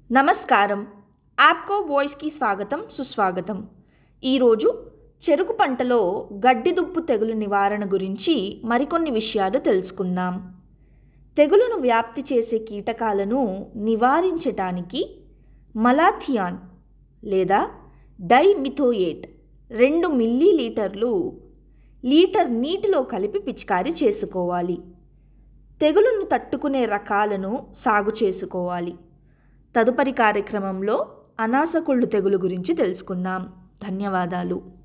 నమస్కారం యాప్కో వాయిస్కి స్వాగతం సుస్వాగతం ఈరోజు చెరుకు పంటలో గడ్డిదుప్పు తెగులు నివారణ గురించి మరికొన్ని విషయాలు తెలుసుకుందాం తెగులును వ్యాప్తి చేసే కీటకాలను నివారించటానికి మలాథియాన్ లేదా డైమిథోయేట్ రెండు మిల్లీ లీటర్లు లీటర్ నీటిలో కలిపి పిచికారీ చేసుకోవాలి తెగులును తట్టుకునే రకాలను సాగు చేసుకోవాలి తదుపరి కార్యక్రమంలో అనాసకుళ్ళు తెగులు గురించి తెలుసుకుందాం ధన్యవాదాలు